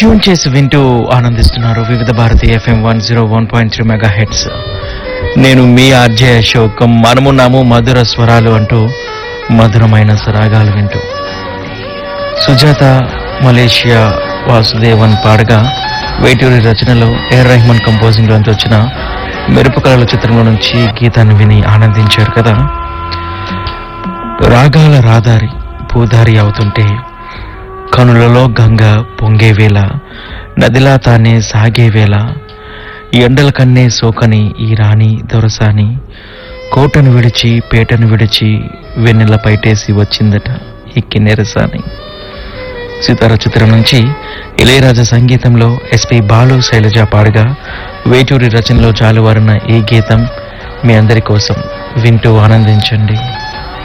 tune చేసి వింటూ ఆనందిస్తున్నారు Vividh Bharati FM one zero one point three megahertz నేను మీ ఆర్జే అశోక్ మనమున్నాము మధుర స్వరాలు అంటూ మధురమైన సరాగాలు వింటూ సుజాత మలేషియా వాసుదేవన్ పాడగా వేటూరి రచనలో ఏఆర్ రెహమాన్ కంపోజింగ్ లోంచి వచ్చిన మెరుపుకళల చిత్రంలో నుంచి గీతాన్ని విని ఆనందించారు కదా రాగాల రాదారి పూదారి అవుతుంటే కనులలో గంగ పొంగే వేళ నదిలా తానే సాగే వేళ ఎండల కన్నే సోకని ఈ రాణి దొరసాని కోటను విడిచి పేటను విడిచి వెన్నెల పైటేసి వచ్చిందట ఎక్కి నెరసాని సీతార చిత్రం నుంచి ఇళయరాజా సంగీతంలో ఎస్పి బాలు శైలజ పాడగా వేటూరి రచనలో జాలువారిన ఈ గీతం మీ అందరి కోసం వింటూ ఆనందించండి